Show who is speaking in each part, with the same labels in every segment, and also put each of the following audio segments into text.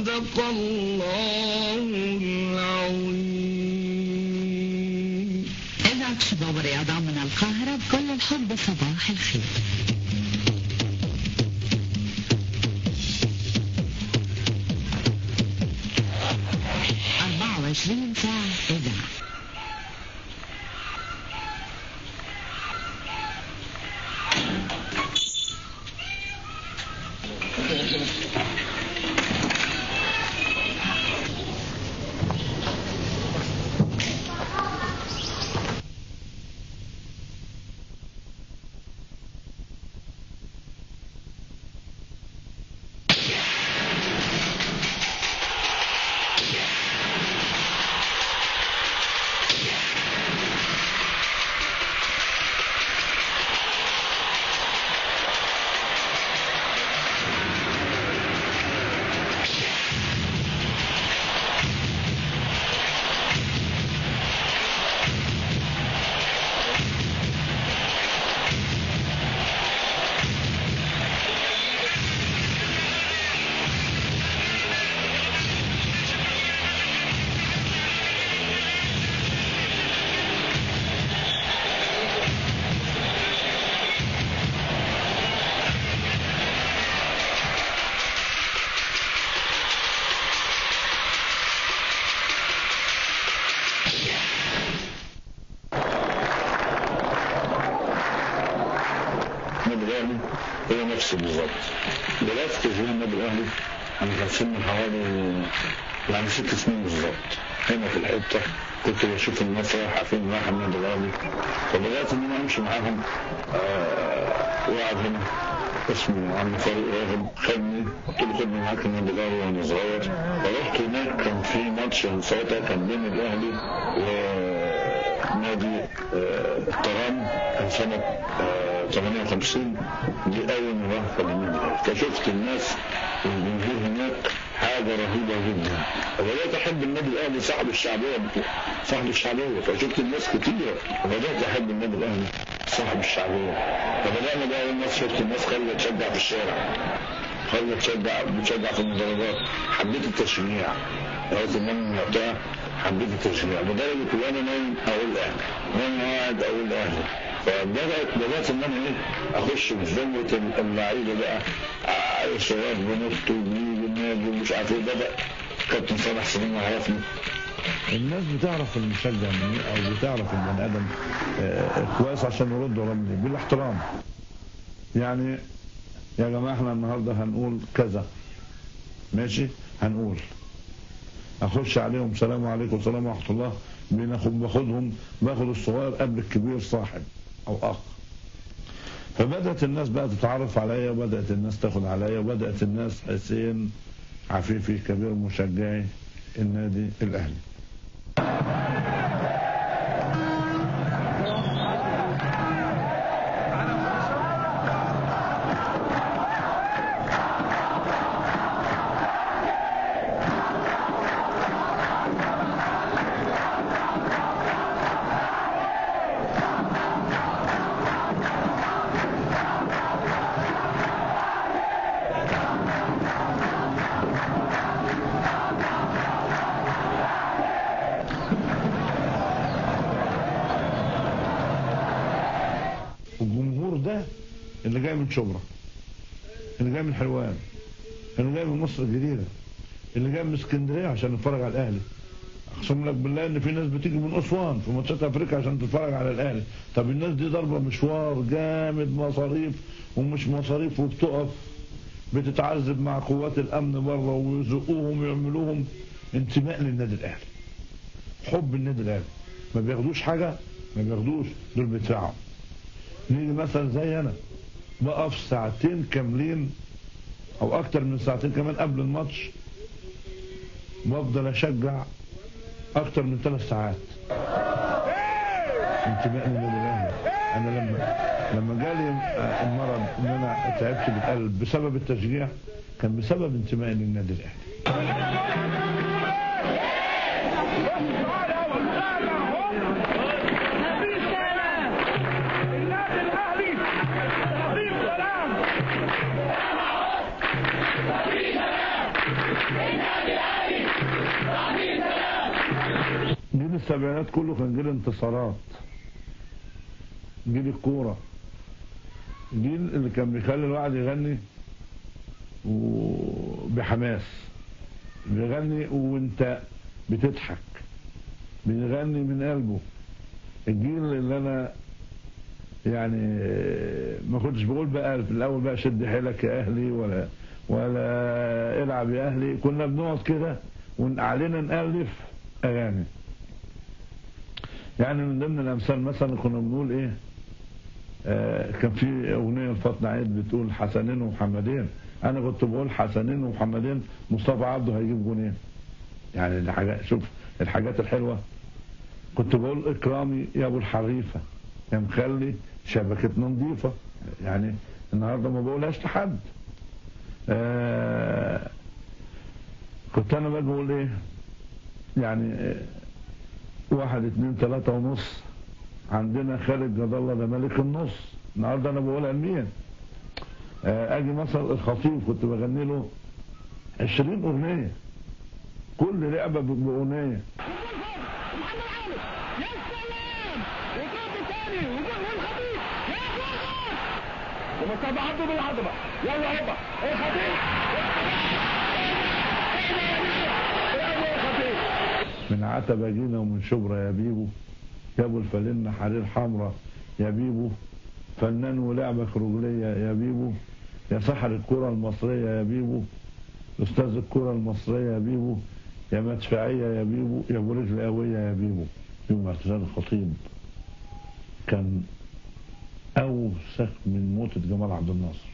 Speaker 1: صدق الله العظيم
Speaker 2: إذاعة شباب الرياضة من القاهرة بكل الحب صباح الخير أربعة وعشرين ساعة إذاعة
Speaker 3: النادي الاهلي هو نفسه بالظبط بدات تشغيل النادي الاهلي انا كان سني حوالي يعني ست سنين بالظبط هنا في الحته كنت بشوف الناس رايحه فين رايحه النادي الاهلي فبدات ان انا امشي معاهم آه واحد هنا اسمه عم فريق راغب خدني قلت له خدني معاك النادي الاهلي وانا صغير فرحت هناك كان في ماتش من ساعتها كان بين الاهلي ونادي آه الترام كان سنه آه 58 دي اول مباراه للنادي الاهلي فشفت الناس والجمهور هناك حاجه رهيبه جدا وبدات احب النادي الاهلي صاحب الشعبيه صاحب الشعبيه فشفت الناس كتير وبدات احب النادي الاهلي صاحب الشعبيه فبدانا بقى اول ما شفت الناس خلت تشجع في الشارع خلت تشجع بتشجع في المدرجات حبيت التشجيع لغايه ان انا وقتها حبيت التشجيع لدرجه ان انا نايم اقول اهلي نايم قاعد اقول اهلي فبدات بدات ان انا ايه اخش في زمره اللعيبه بقى عيل صغير بنط وبيجي النادي ومش عارف ايه بدا كابتن صالح سليم عرفني
Speaker 4: الناس بتعرف المشجع منين او بتعرف البني ادم آه، كويس عشان يرد ورا منين بالاحترام يعني يا جماعه احنا النهارده هنقول كذا ماشي هنقول اخش عليهم سلام عليكم السلام ورحمه الله بناخد باخدهم باخد الصغير قبل الكبير صاحب او اخ فبدات الناس بقى تتعرف عليا وبدات الناس تاخد عليا وبدات الناس حسين عفيفي كبير مشجعي النادي الاهلي الجمهور ده اللي جاي من شبرا اللي جاي من حلوان اللي جاي من مصر الجديده اللي جاي من اسكندريه عشان يتفرج على الاهلي اقسم لك بالله ان في ناس بتيجي من اسوان في ماتشات افريقيا عشان تتفرج على الاهلي طب الناس دي ضاربه مشوار جامد مصاريف ومش مصاريف وبتقف بتتعذب مع قوات الامن بره ويزقوهم ويعملوهم انتماء للنادي الاهلي حب النادي الاهلي ما بياخدوش حاجه ما بياخدوش دول بيدفعوا نيجي مثلا زي انا بقف ساعتين كاملين او اكتر من ساعتين كمان قبل الماتش بفضل اشجع اكتر من ثلاث ساعات انتماء للنادي الاهلي انا لما لما جالي المرض ان انا تعبت بالقلب بسبب التشجيع كان بسبب انتمائي للنادي الاهلي
Speaker 5: النادي الاهلي
Speaker 4: السبعينات كله كان جيل انتصارات جيل الكورة جيل اللي كان بيخلي الواحد يغني وبحماس بيغني وانت بتضحك بيغني من قلبه الجيل اللي انا يعني ما كنتش بقول بقى في الاول بقى شد حيلك يا اهلي ولا ولا العب يا اهلي كنا بنقعد كده وعلينا نالف اغاني يعني من ضمن الامثال مثلا كنا بنقول ايه آه كان في اغنيه لفاطمه عيد بتقول حسنين ومحمدين انا كنت بقول حسنين ومحمدين مصطفى عبده هيجيب جونين يعني الحاجات شوف الحاجات الحلوه كنت بقول اكرامي يا ابو الحريفه يا مخلي شبكتنا نظيفه يعني النهارده ما بقولهاش لحد آه كنت انا بقى بقول ايه يعني آه، واحد اتنين تلاتة ونص عندنا خالد جد الله ده ملك النص النهارده انا بقولها لمين آه، اجي مثلا الخطيب كنت بغني له 20 اغنيه كل لعبه ب- باغنيه
Speaker 1: ومصطفى عبده بالعظمه يلا هوبا الخطيب يلا يا خطيب
Speaker 4: من عتبة جينا ومن شبرا يا بيبو يا ابو الفلنة حرير حمرا يا بيبو فنان ولعبك رجلية يا بيبو يا سحر الكرة المصرية يا بيبو أستاذ الكرة المصرية يا بيبو يا مدفعية يا بيبو يا أبو رجل قوية يا بيبو يوم اعتزال الخطيب كان أوسخ من موتة جمال عبد الناصر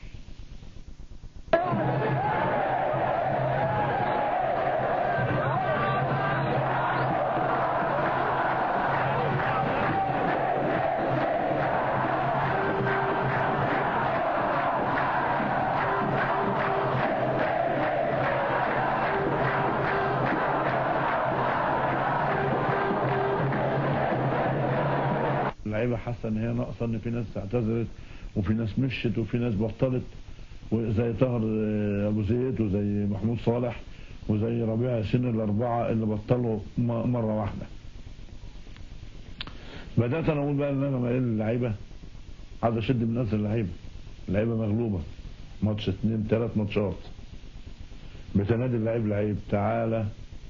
Speaker 4: اللعيبه حاسه ان هي ناقصه ان في ناس اعتذرت وفي ناس مشت وفي ناس بطلت وزي طاهر آه، ابو زيد وزي محمود صالح وزي ربيع ياسين الاربعه اللي بطلوا م- مره واحده. بدات انا اقول بقى ان انا مقل اللعيبه عايز اشد من ناس اللعيبه اللعيبه مغلوبه ماتش اتنين تلات ماتشات بتنادي اللعيب لعيب تعالى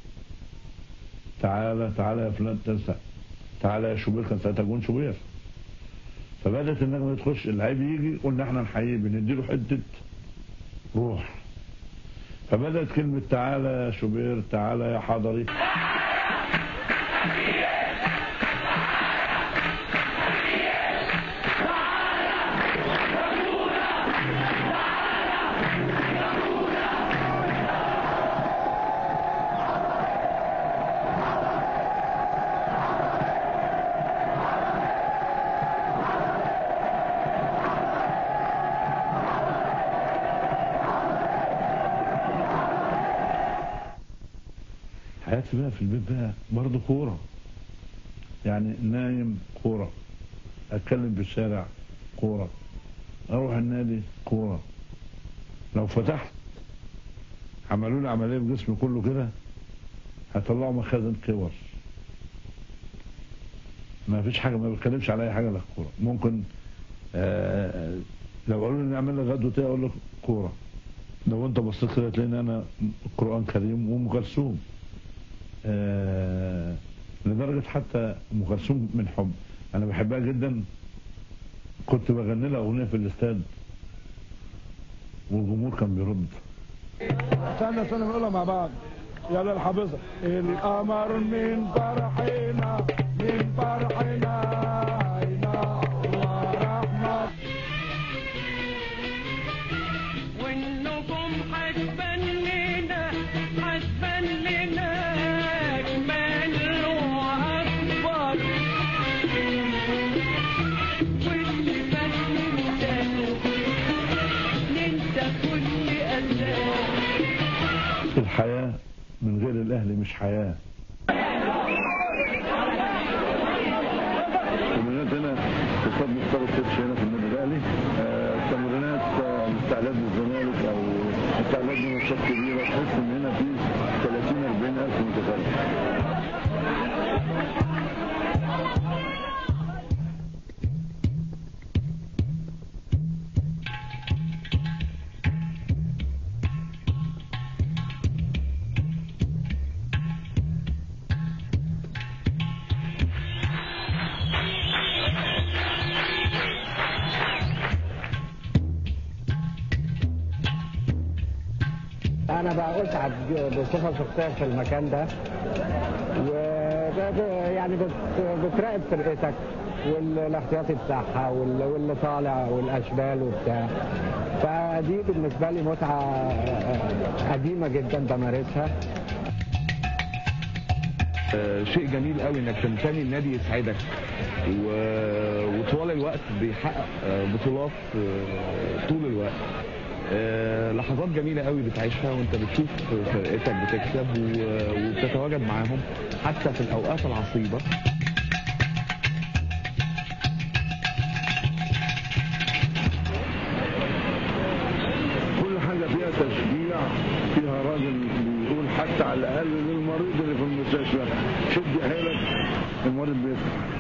Speaker 4: تعالى تعالى يا فلان تنسى تعالى يا شوبير كان ساعتها جون شوبير فبدات النجمه تخش اللعيب يجي قلنا احنا نحييه بنديله حته روح فبدات كلمه تعالى يا شوبير تعالى يا حضري حياتي بقى في البيت بقى برضه كوره يعني نايم كوره اتكلم في الشارع كوره اروح النادي كوره لو فتحت عملوا لي عمليه في جسمي كله كده هيطلعوا مخازن كور ما فيش حاجه ما بتكلمش على اي حاجه الا الكوره ممكن آه لو قالوا لي نعمل لك غدوه ايه اقول لك كوره لو انت بصيت كده تلاقيني انا قران كريم وام كلثوم آه لدرجه حتى ام كلثوم من حب انا بحبها جدا كنت بغني لها اغنيه في الاستاد والجمهور كان بيرد
Speaker 5: استنى استنى نقولها مع بعض يلا الحافظة القمر من فرحنا من فرحنا عينا ورحمة
Speaker 6: والنجوم حسبان لنا حسبان لنا أجمل وأكبر واللي فات ننسى ننسى كل أذى
Speaker 4: الحياه من غير الاهلي مش حياه تمرينات هنا في استاد مختار السيتش هنا في النادي الاهلي آه، تمرينات آه، الاستعداد للزمالك او استعداد لماتشات كبيره تحس ان هنا في 30 40 الف متفرج
Speaker 7: انا بقى اسعد بصفه شخصيه في المكان ده و يعني بت- بتراقب فرقتك والاحتياطي بتاعها وال- واللي طالع والاشبال وبتاع فدي بالنسبه لي متعه قديمه جدا بمارسها
Speaker 8: شيء جميل قوي انك تنتمي النادي يسعدك و... وطوال الوقت بيحقق آه، بطولات آه، طول الوقت آه، لحظات جميلة قوي بتعيشها وانت بتشوف فرقتك بتكسب و- وبتتواجد معاهم حتى في الاوقات العصيبة
Speaker 4: كل حاجة فيها تشجيع فيها راجل بيقول حتى على الأقل للمريض اللي في المستشفى شد حيلك المريض بيطلع